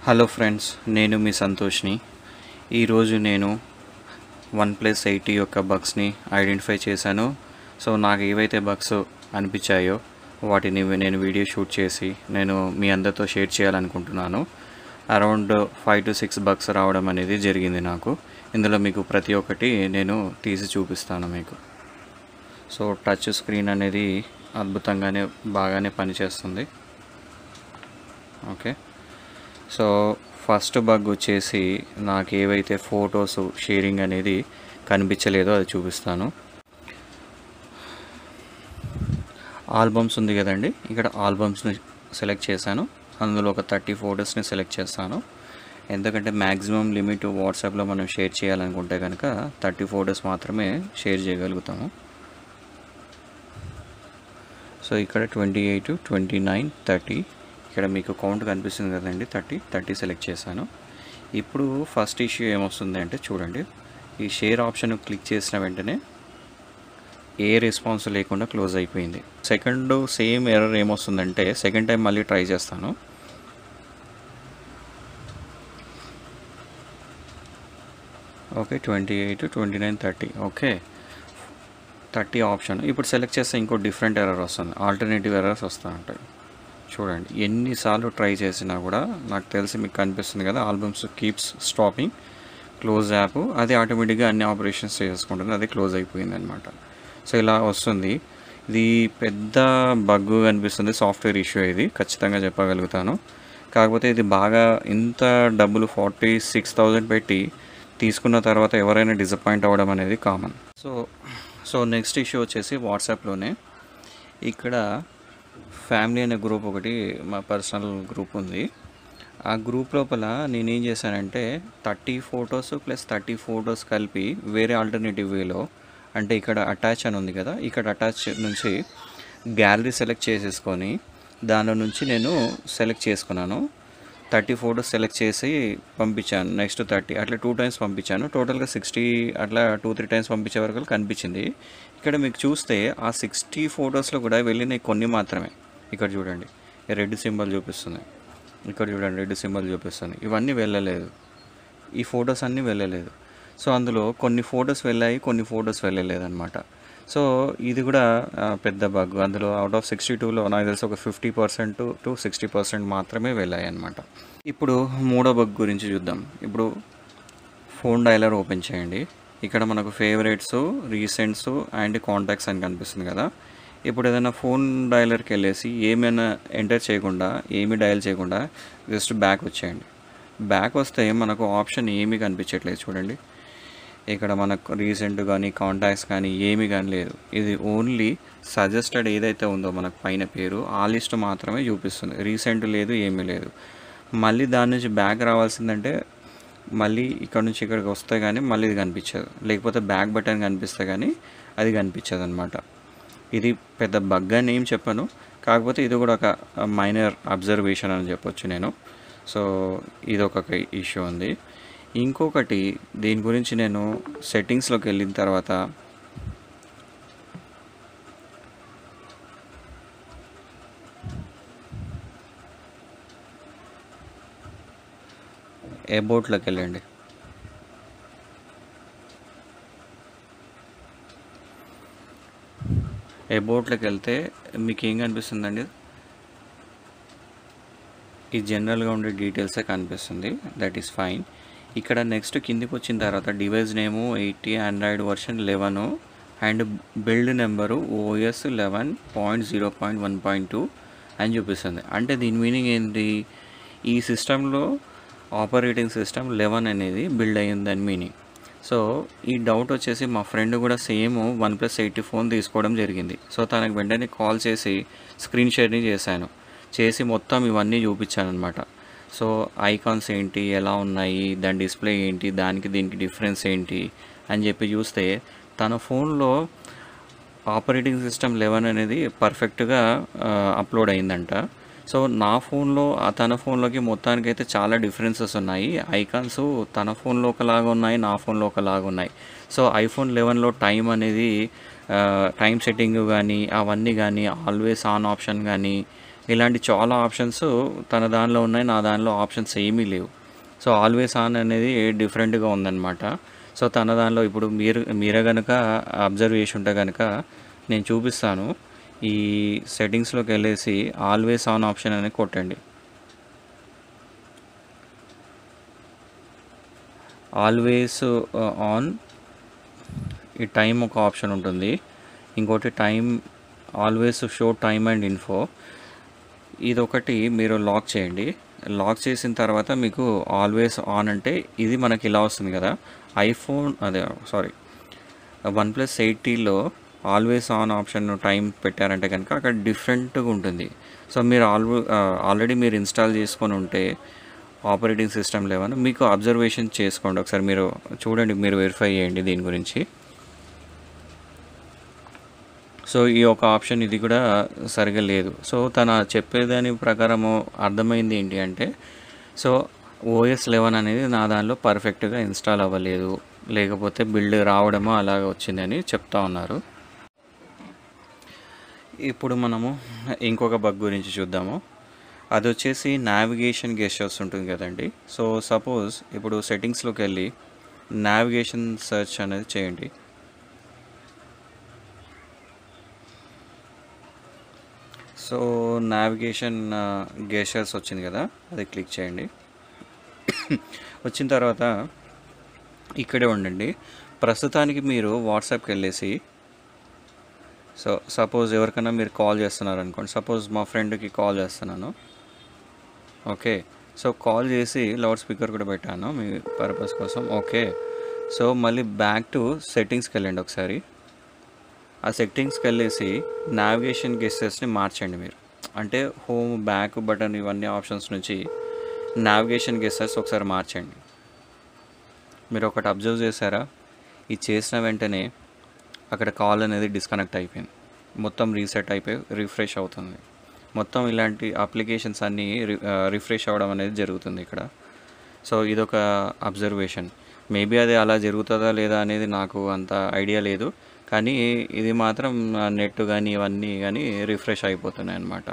hello friends నేను మీ సంతోష్ని ఈరోజు నేను వన్ ప్లస్ ఎయిటీ యొక్క బగ్స్ని ఐడెంటిఫై చేశాను సో నాకు ఏవైతే బగ్స్ అనిపించాయో వాటిని నేను వీడియో షూట్ చేసి నేను మీ అందరితో షేర్ చేయాలనుకుంటున్నాను around five to six bugs రావడం అనేది జరిగింది నాకు ఇందులో మీకు ప్రతి ఒక్కటి నేను తీసి చూపిస్తాను మీకు సో టచ్ స్క్రీన్ అనేది అద్భుతంగానే బాగానే పనిచేస్తుంది ఓకే సో ఫస్ట్ బగ్ వచ్చేసి నాకు ఏవైతే ఫొటోస్ షేరింగ్ అనేది కనిపించలేదో అది చూపిస్తాను ఆల్బమ్స్ ఉంది కదండి ఇక్కడ ఆల్బమ్స్ని సెలెక్ట్ చేశాను అందులో ఒక థర్టీ ఫొటోస్ని సెలెక్ట్ చేస్తాను ఎందుకంటే మ్యాక్సిమం లిమిట్ వాట్సాప్లో మనం షేర్ చేయాలనుకుంటే కనుక థర్టీ ఫొటోస్ మాత్రమే షేర్ చేయగలుగుతాము సో ఇక్కడ twenty eight twenty nine thirty ఇక్కడ మీకు కౌంట్ కనిపిస్తుంది కదండి థర్టీ థర్టీ సెలెక్ట్ చేశాను ఇప్పుడు ఫస్ట్ ఇష్యూ ఏమొస్తుంది అంటే చూడండి ఈ షేర్ ఆప్షన్ క్లిక్ చేసిన వెంటనే ఏ రెస్పాన్స్ లేకుండా క్లోజ్ అయిపోయింది సెకండ్ సేమ్ ఎర్రర్ ఏమొస్తుందంటే సెకండ్ టైం మళ్ళీ ట్రై చేస్తాను okay twenty eight twenty nine thirty okay thirty option ఇప్పుడు సెలెక్ట్ చేస్తే ఇంకో డిఫరెంట్ ఎర్రర్ వస్తుంది ఆల్టర్నేటివ్ ఎర్రర్స్ వస్తూ ఉంటాయి చూడండి ఎన్నిసార్లు ట్రై చేసినా కూడా నాకు తెలిసి మీకు కనిపిస్తుంది కదా albums keeps stopping close app అది ఆటోమేటిక్గా అన్ని ఆపరేషన్స్ చేసుకుంటుంది అది క్లోజ్ అయిపోయింది అనమాట సో ఇలా వస్తుంది ఇది పెద్ద బగ్ అనిపిస్తుంది సాఫ్ట్వేర్ ఇష్యూ ఇది ఖచ్చితంగా చెప్పగలుగుతాను కాకపోతే ఇది బాగా ఇంత డబ్బులు ఫార్టీ సిక్స్ థౌజండ్ పెట్టి తీసుకున్న తర్వాత ఎవరైనా డిసప్పాయింట్ అవ్వడం అనేది common so so next issue వచ్చేసి వాట్సాప్లోనే ఇక్కడ ఫ్యామిలీ అనే గ్రూప్ ఒకటి మా పర్సనల్ గ్రూప్ ఉంది ఆ గ్రూప్ లోపల నేను ఏం చేశానంటే thirty photos plus thirty photos కలిపి వేరే ఆల్టర్నేటివ్ వేలో అంటే ఇక్కడ అటాచ్ అని ఉంది కదా ఇక్కడ అటాచ్ నుంచి గ్యాలరీ సెలెక్ట్ చేసేసుకొని దానిలో నుంచి నేను సెలెక్ట్ చేసుకున్నాను థర్టీ ఫోటోస్ సెలెక్ట్ చేసి పంపించాను నెక్స్ట్ థర్టీ అట్లా టూ టైమ్స్ పంపించాను టోటల్గా సిక్స్టీ అట్లా టూ త్రీ టైమ్స్ పంపించే వరకు కనిపించింది ఇక్కడ మీకు చూస్తే ఆ సిక్స్టీ ఫొటోస్లో కూడా వెళ్ళినాయి కొన్ని మాత్రమే ఇక్కడ చూడండి రెడ్ సింబల్ చూపిస్తుంది ఇక్కడ చూడండి రెడ్ సింబల్ చూపిస్తుంది ఇవన్నీ వెళ్ళలేదు ఈ ఫొటోస్ అన్నీ వెళ్ళలేదు సో అందులో కొన్ని ఫొటోస్ వెళ్ళాయి కొన్ని ఫొటోస్ వెళ్ళలేదు అనమాట సో ఇది కూడా ఆ, పెద్ద బగ్ అందులో అవుట్ ఆఫ్ సిక్స్టీ టూలో నాకు తెలిసి ఒక fifty percent to sixty percent మాత్రమే వెళ్ళాయి అనమాట ఇప్పుడు మూడో బగ్ గురించి చూద్దాం ఇప్పుడు ఫోన్ డైలర్ ఓపెన్ చేయండి ఇక్కడ మనకు ఫేవరెట్స్ రీసెంట్స్ అండ్ కాంటాక్ట్స్ అని కనిపిస్తుంది కదా ఇప్పుడు ఏదైనా ఫోన్ డైలర్కి వెళ్ళేసి ఏమైనా ఎంటర్ చేయకుండా ఏమీ డయల్ చేయకుండా జస్ట్ బ్యాక్ వచ్చేయండి బ్యాక్ వస్తే మనకు ఆప్షన్ ఏమీ కనిపించట్లేదు చూడండి ఇక్కడ మనకు రీసెంట్ కానీ కాంటాక్ట్స్ కానీ ఏమీ కానీ లేదు ఇది ఓన్లీ సజెస్టెడ్ ఏదైతే ఉందో మనకు పైన పేరు ఆ లిస్ట్ మాత్రమే చూపిస్తుంది రీసెంట్ లేదు ఏమీ లేదు మళ్ళీ దాని నుంచి బ్యాక్ రావాల్సిందంటే మళ్ళీ ఇక్కడ నుంచి ఇక్కడికి వస్తే కానీ మళ్ళీ ఇది కనిపించదు లేకపోతే బ్యాక్ బటన్ కనిపిస్తే కానీ అది కనిపించదు అనమాట ఇది పెద్ద బగ్ అని ఏం చెప్పను కాకపోతే ఇది కూడా ఒక మైనర్ అబ్జర్వేషన్ అని చెప్పొచ్చు నేను సో ఇది ఒక ఇష్యూ ఉంది ఇంకొకటి దీని గురించి నేను సెట్టింగ్స్లోకి వెళ్ళిన తర్వాత ఎబోట్లోకి వెళ్ళండి ఎబోట్లోకి వెళ్తే మీకు ఏం కనిపిస్తుందండి ఈ జనరల్గా ఉండే డీటెయిల్సే కనిపిస్తుంది దట్ ఈస్ ఫైన్ ఇక్కడ నెక్స్ట్ కిందికి వచ్చిన తర్వాత device name eighty Android version eleven and build number OS eleven point zero point one point two అని చూపిస్తుంది అంటే దీని మీనింగ్ ఏంటి ఈ సిస్టంలో ఆపరేటింగ్ సిస్టమ్ లెవెన్ అనేది బిల్డ్ అయ్యిందని మీనింగ్ సో ఈ డౌట్ వచ్చేసి మా ఫ్రెండ్ కూడా same one plus eighty phone తీసుకోవడం జరిగింది సో తనకు వెంటనే కాల్ చేసి స్క్రీన్ షేరింగ్ చేశాను చేసి మొత్తం ఇవన్నీ చూపించాను అనమాట సో ఐకాన్స్ ఏంటి ఎలా ఉన్నాయి దాని డిస్ప్లే ఏంటి దానికి దీనికి డిఫరెన్స్ ఏంటి అని చెప్పి చూస్తే తన ఫోన్లో ఆపరేటింగ్ సిస్టమ్ లెవెన్ అనేది పర్ఫెక్ట్గా అప్లోడ్ అయిందంట సో నా ఫోన్లో ఆ తన ఫోన్లోకి మొత్తానికి అయితే చాలా డిఫరెన్సెస్ ఉన్నాయి ఐకాన్స్ తన ఫోన్లో ఒకలాగా ఉన్నాయి నా ఫోన్లో ఒకలాగా ఉన్నాయి సో ఐఫోన్ లెవెన్లో టైం అనేది టైం సెట్టింగ్ కానీ అవన్నీ కానీ ఆల్వేస్ ఆన్ ఆప్షన్ కానీ ఇలాంటి చాలా ఆప్షన్స్ తన దానిలో ఉన్నాయి నా దానిలో ఆప్షన్స్ ఏమీ లేవు సో ఆల్వేస్ ఆన్ అనేది డిఫరెంట్గా ఉందన్నమాట సో తన దానిలో ఇప్పుడు మీరు మీరే కనుక అబ్జర్వ్ చేసి ఉంటే కనుక నేను చూపిస్తాను ఈ సెట్టింగ్స్లోకి వెళ్ళేసి ఆల్వేస్ ఆన్ ఆప్షన్ అనేది కొట్టండి ఆల్వేస్ ఆన్ ఈ టైం ఒక ఆప్షన్ ఉంటుంది ఇంకోటి time always show time and info ఇది ఒకటి మీరు లాక్ చేయండి లాక్ చేసిన తర్వాత మీకు ఆల్వేస్ ఆన్ అంటే ఇది మనకి ఇలా వస్తుంది కదా ఐఫోన్ అదే సారీ వన్ ప్లస్ ఎయిటీలో ఆల్వేస్ ఆన్ ఆప్షన్ టైం పెట్టారంటే కనుక అక్కడ డిఫరెంట్గా ఉంటుంది సో మీరు ఆల్వే ఆల్రెడీ మీరు ఇన్స్టాల్ చేసుకొని ఉంటే ఆపరేటింగ్ సిస్టమ్ లేవని మీకు అబ్జర్వేషన్ చేసుకోండి ఒకసారి మీరు చూడండి మీరు వెరిఫై చేయండి దీని గురించి సో ఈ ఒక ఆప్షన్ ఇది కూడా సరిగా లేదు సో తన చెప్పేదాని ప్రకారము అర్థమైంది ఏంటి అంటే సో ఓఎస్ లెవెన్ అనేది నా దానిలో పర్ఫెక్ట్గా ఇన్స్టాల్ అవ్వలేదు లేకపోతే బిల్డ్ రావడమో అలాగ వచ్చిందని చెప్తా ఉన్నారు ఇప్పుడు మనము ఇంకొక బగ్ గురించి చూద్దాము అది వచ్చేసి నావిగేషన్ గెస్టర్స్ ఉంటుంది కదండి సో సపోజ్ ఇప్పుడు సెట్టింగ్స్లోకి వెళ్ళి నావిగేషన్ సెర్చ్ అనేది చేయండి సో నావిగేషన్ గేషర్స్ వచ్చింది కదా అది క్లిక్ చేయండి వచ్చిన తర్వాత ఇక్కడే ఉండండి ప్రస్తుతానికి మీరు వాట్సాప్కి వెళ్ళేసి సో సపోజ్ ఎవరికైనా మీరు కాల్ చేస్తున్నారు అనుకోండి సపోజ్ మా ఫ్రెండ్కి కాల్ చేస్తున్నాను ఓకే సో కాల్ చేసి లౌడ్ స్పీకర్ కూడా పెట్టాను మీ పర్పస్ కోసం ఓకే సో మళ్ళీ బ్యాక్ టు సెట్టింగ్స్కి వెళ్ళండి ఒకసారి ఆ సెట్టింగ్స్కి వెళ్ళేసి నావిగేషన్ గెస్టర్స్ని మార్చండి మీరు అంటే హోమ్ బ్యాక్ బటన్ ఇవన్నీ ఆప్షన్స్ నుంచి నావిగేషన్ గెస్టర్స్ ఒకసారి మార్చండి మీరు ఒకటి అబ్జర్వ్ చేశారా ఇది చేసిన వెంటనే అక్కడ కాల్ అనేది డిస్కనెక్ట్ అయిపోయింది మొత్తం రీసెట్ అయిపోయి రిఫ్రెష్ అవుతుంది మొత్తం ఇలాంటి అప్లికేషన్స్ అన్నీ రిఫ్రెష్ అవ్వడం అనేది జరుగుతుంది ఇక్కడ సో ఇదొక అబ్జర్వేషన్ మేబీ అది అలా జరుగుతుందా లేదా అనేది నాకు అంత ఐడియా లేదు కానీ ఇది మాత్రం నెట్ కానీ ఇవన్నీ కానీ రిఫ్రెష్ అయిపోతున్నాయి అన్నమాట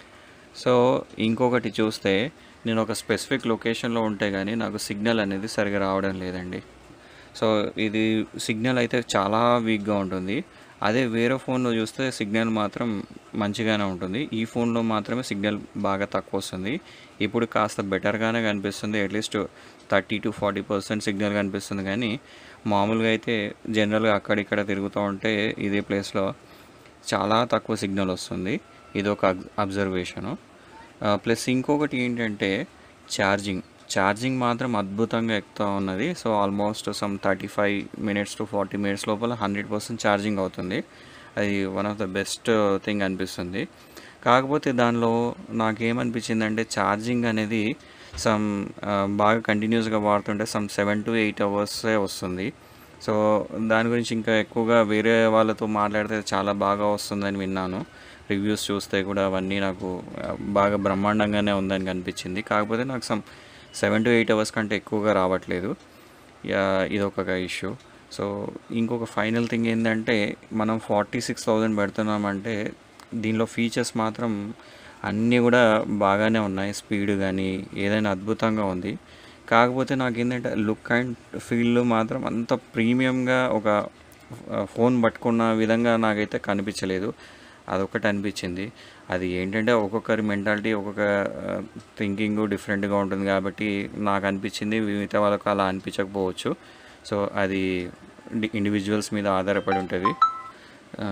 సో ఇంకొకటి చూస్తే నేను ఒక స్పెసిఫిక్ లొకేషన్లో ఉంటే కానీ నాకు సిగ్నల్ అనేది సరిగా రావడం లేదండి సో ఇది సిగ్నల్ అయితే చాలా వీక్గా ఉంటుంది అదే వేరే ఫోన్లో చూస్తే సిగ్నల్ మాత్రం మంచిగానే ఉంటుంది ఈ ఫోన్లో మాత్రమే సిగ్నల్ బాగా తక్కువ వస్తుంది ఇప్పుడు కాస్త బెటర్గానే కనిపిస్తుంది at least thirty to forty percent signal కనిపిస్తుంది కానీ మామూలుగా అయితే జనరల్గా అక్కడిక్కడ తిరుగుతూ ఉంటే ఇదే ప్లేస్లో చాలా తక్కువ సిగ్నల్ వస్తుంది ఇది ఒక అబ్జర్వేషను ప్లస్ ఇంకొకటి ఏంటంటే ఛార్జింగ్ ఛార్జింగ్ మాత్రం అద్భుతంగా ఎక్కుతూ ఉన్నది so almost some thirty five minutes to forty minutes లోపల హండ్రెడ్ పర్సెంట్ ఛార్జింగ్ అవుతుంది అది one of the best thing అనిపిస్తుంది కాకపోతే దానిలో నాకేమనిపించింది అంటే ఛార్జింగ్ అనేది సమ్ బాగా కంటిన్యూస్గా వాడుతుంటే సమ్ సెవెన్ టు ఎయిట్ అవర్సే వస్తుంది సో దాని గురించి ఇంకా ఎక్కువగా వేరే వాళ్ళతో మాట్లాడితే చాలా బాగా వస్తుందని విన్నాను రివ్యూస్ చూస్తే కూడా అవన్నీ నాకు ఆ, బాగా బ్రహ్మాండంగానే ఉందని కనిపించింది కాకపోతే నాకు some seven to eight hours కంటే ఎక్కువగా రావట్లేదు యా, ఇదొక ఇష్యూ సో ఇంకొక ఫైనల్ థింగ్ ఏంటంటే మనం ఫార్టీ సిక్స్ థౌజండ్ పెడుతున్నామంటే దీనిలో ఫీచర్స్ మాత్రం అన్నీ కూడా బాగానే ఉన్నాయి స్పీడ్ కానీ ఏదైనా అద్భుతంగా ఉంది కాకపోతే నాకు ఏంటంటే లుక్ అండ్ ఫీల్ మాత్రం అంత ప్రీమియంగా ఒక ఫోన్ పట్టుకున్న విధంగా నాకైతే కనిపించలేదు అదొకటి అనిపించింది అది ఏంటంటే ఒక్కొక్కరి మెంటాలిటీ ఒక్కొక్క థింకింగ్ డిఫరెంట్గా ఉంటుంది కాబట్టి నాకు అనిపించింది మిగతా వాళ్ళకు అలా అనిపించకపోవచ్చు సో అది ఇండివిజువల్స్ మీద ఆధారపడి ఉంటుంది ఆ,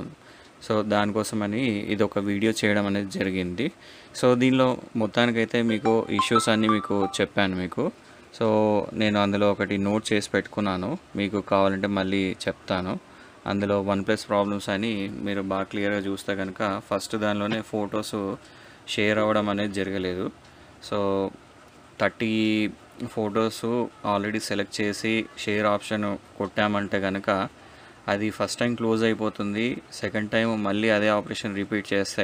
సో దానికోసమని ఇది ఒక వీడియో చేయడం అనేది జరిగింది సో దీనిలో మొత్తానికైతే మీకు ఇష్యూస్ అన్నీ మీకు చెప్పాను మీకు సో నేను అందులో ఒకటి నోట్ చేసి పెట్టుకున్నాను మీకు కావాలంటే మళ్ళీ చెప్తాను అందులో వన్ ప్లస్ ప్రాబ్లమ్స్ అని మీరు బాగా క్లియర్గా చూస్తే కనుక ఫస్ట్ దానిలోనే ఫొటోస్ షేర్ అవ్వడం అనేది జరగలేదు so thirty photos already select చేసి షేర్ ఆప్షన్ కొట్టామంటే కనుక అది ఫస్ట్ టైం క్లోజ్ అయిపోతుంది సెకండ్ టైం మళ్ళీ అదే ఆపరేషన్ రిపీట్ చేస్తే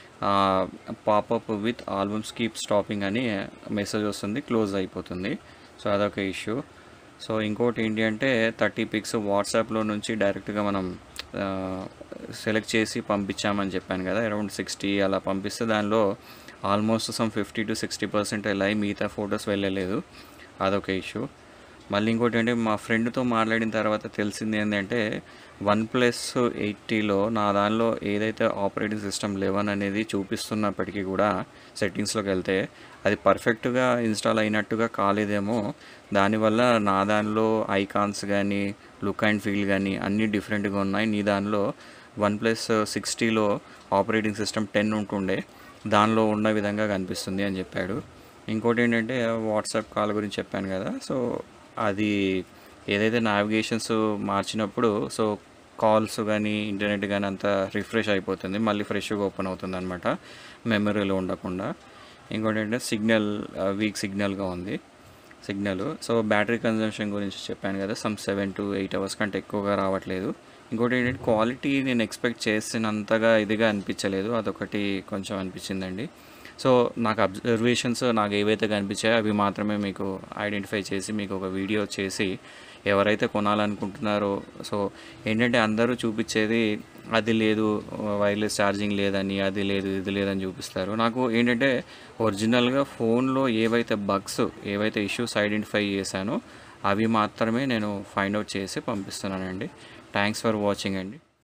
popup with albums keep stopping అని మెసేజ్ వస్తుంది క్లోజ్ అయిపోతుంది సో అదొక ఇష్యూ సో ఇంకోటి ఏంటి అంటే థర్టీ పిక్స్ వాట్సాప్లో నుంచి డైరెక్ట్గా మనం సెలెక్ట్ చేసి పంపించామని చెప్పాను కదా అరౌండ్ సిక్స్టీ అలా పంపిస్తే దానిలో almost some fifty to sixty percent వెళ్ళాయి మిగతా ఫొటోస్ వెళ్ళలేదు అదొక ఇష్యూ మళ్ళీ ఇంకోటి అంటే మా ఫ్రెండ్తో మాట్లాడిన తర్వాత తెలిసింది ఏంటంటే వన్ ప్లస్ ఎయిటీలో నా దానిలో ఏదైతే ఆపరేటింగ్ సిస్టమ్ లెవెన్ అనేది చూపిస్తున్నప్పటికీ కూడా సెట్టింగ్స్లోకి వెళ్తే అది పర్ఫెక్ట్గా ఇన్స్టాల్ అయినట్టుగా కాలేదేమో దానివల్ల నా దానిలో ఐకాన్స్ కానీ లుక్ అండ్ ఫీల్ కానీ అన్నీ డిఫరెంట్గా ఉన్నాయి నీ దానిలో వన్ ప్లస్ సిక్స్టీలో ఆపరేటింగ్ సిస్టమ్ టెన్ ఉంటుండే దానిలో ఉన్న విధంగా కనిపిస్తుంది అని చెప్పాడు ఇంకోటి ఏంటంటే వాట్సాప్ కాల్ గురించి చెప్పాను కదా సో అది ఏదైతే నావిగేషన్స్ మార్చినప్పుడు సో కాల్స్ కానీ ఇంటర్నెట్ కానీ అంతా రిఫ్రెష్ అయిపోతుంది మళ్ళీ ఫ్రెష్గా ఓపెన్ అవుతుంది అనమాట మెమరీలో ఉండకుండా ఇంకోటి ఏంటంటే సిగ్నల్ వీక్ సిగ్నల్గా ఉంది సిగ్నల్ సో బ్యాటరీ కన్జంప్షన్ గురించి చెప్పాను కదా some seven to eight hours కంటే ఎక్కువగా రావట్లేదు ఇంకోటి ఏంటంటే క్వాలిటీ నేను ఎక్స్పెక్ట్ చేసినంతగా ఇదిగా అనిపించలేదు అదొకటి కొంచెం అనిపించిందండి సో నాకు అబ్జర్వేషన్స్ నాకు ఏవైతే కనిపించాయో అవి మాత్రమే మీకు ఐడెంటిఫై చేసి మీకు ఒక వీడియో చేసి ఎవరైతే కొనాలనుకుంటున్నారో సో ఏంటంటే అందరూ చూపించేది అది లేదు వైర్లెస్ ఛార్జింగ్ లేదని అది లేదు ఇది లేదని చూపిస్తారు నాకు ఏంటంటే ఒరిజినల్గా ఫోన్లో ఏవైతే బగ్స్ ఏవైతే ఇష్యూస్ ఐడెంటిఫై చేశానో అవి మాత్రమే నేను ఫైండ్ అవుట్ చేసి పంపిస్తున్నానండి థ్యాంక్స్ ఫర్ వాచింగ్ అండి